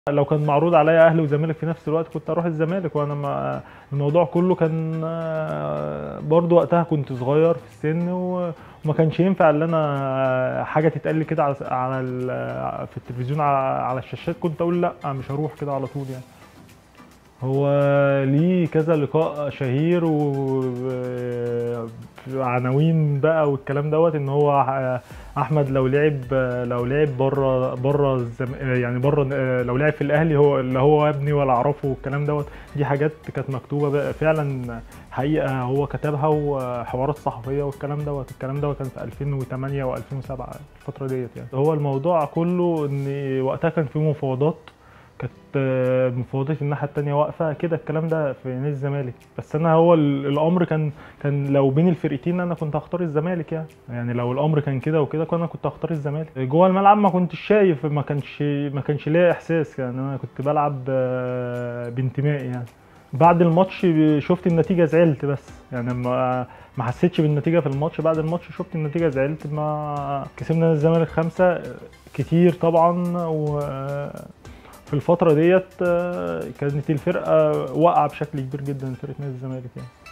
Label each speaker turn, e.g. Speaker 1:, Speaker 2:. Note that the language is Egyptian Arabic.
Speaker 1: لو كان معروض عليا اهلي وزمالك في نفس الوقت كنت اروح الزمالك وانا ما الموضوع كله كان آه، برضو وقتها كنت صغير في السن و- وما كانش ينفع ان انا حاجه تتقال لي كده على على ال- في التلفزيون على على الشاشات كنت اقول لا مش هروح كده على طول يعني هو ليه كذا لقاء شهير وعناوين بقى والكلام دوت ان هو احمد لو لعب لو لعب بره بره الزم... يعني بره لو لعب في الاهلي هو اللي هو ابني ولا اعرفه والكلام دوت دي حاجات كانت مكتوبه بقى فعلا حقيقه هو كتبها وحوارات صحفيه والكلام دوت الكلام دوت كان في 2008 و2007 الفتره ديت يعني هو الموضوع كله ان وقتها كان في مفاوضات كانت آه، مفاوضات الناحيه التانية واقفه كده الكلام ده في نادي الزمالك بس انا هو ال- الامر كان كان لو بين الفرقتين انا كنت هختار الزمالك يعني يعني لو الامر كان كده وكده كنت انا كنت هختار الزمالك جوه الملعب ما كنتش شايف ما كانش ما كانش ليا احساس يعني انا كنت بلعب آه، بانتمائي يعني بعد الماتش شفت النتيجه زعلت بس يعني ما ما حسيتش بالنتيجه في الماتش بعد الماتش شفت النتيجه زعلت ما كسبنا الزمالك خمسة كتير طبعا و في الفترة ديت آه، كانت الفرقة واقعة بشكل كبير جدا فرقة نادي الزمالك يعني